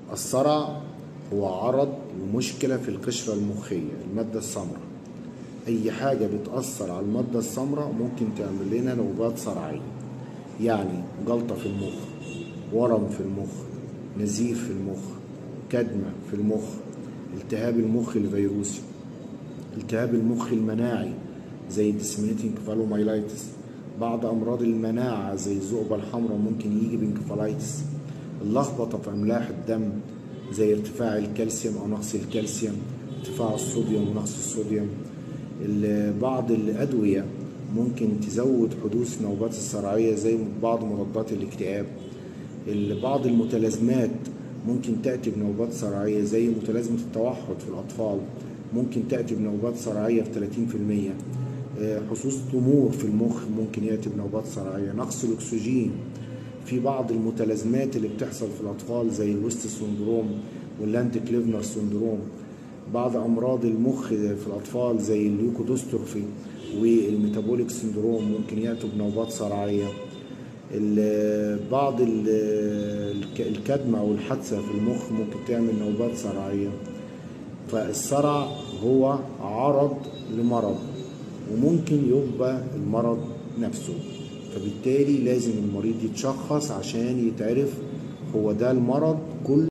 الصرع هو عرض ومشكلة في القشرة المخية المادة السمراء أي حاجة بتأثر على المادة السمراء ممكن تعمل لنا نوبات صرعية يعني جلطة في المخ ورم في المخ نزيف في المخ كدمة في المخ التهاب المخ الفيروسي التهاب المخ المناعي زي الديسمينيتنج كفالومايلايتس بعض أمراض المناعة زي الذؤبة الحمراء ممكن يجي بانكفالايتس اللخبطة في أملاح الدم زي ارتفاع الكالسيوم أو نقص الكالسيوم ارتفاع الصوديوم ونقص الصوديوم بعض الأدوية ممكن تزود حدوث نوبات الصرعية زي بعض مضادات الاكتئاب بعض المتلازمات ممكن تأتي بنوبات صرعية زي متلازمة التوحد في الأطفال ممكن تأتي بنوبات صرعية في 30% حصوص ضمور في المخ ممكن يأتي بنوبات صرعية نقص الأكسجين في بعض المتلازمات اللي بتحصل في الأطفال زي الويست سندروم واللانت كليفنر سندروم بعض أمراض المخ في الأطفال زي الليوكودوستروفي والميتابوليك سندروم ممكن يأتوا بنوبات صرعية بعض الكدمة أو الحادثة في المخ ممكن تعمل نوبات صرعية فالصرع هو عرض لمرض وممكن يبقى المرض نفسه فبالتالي لازم المريض يتشخص عشان يتعرف هو ده المرض كل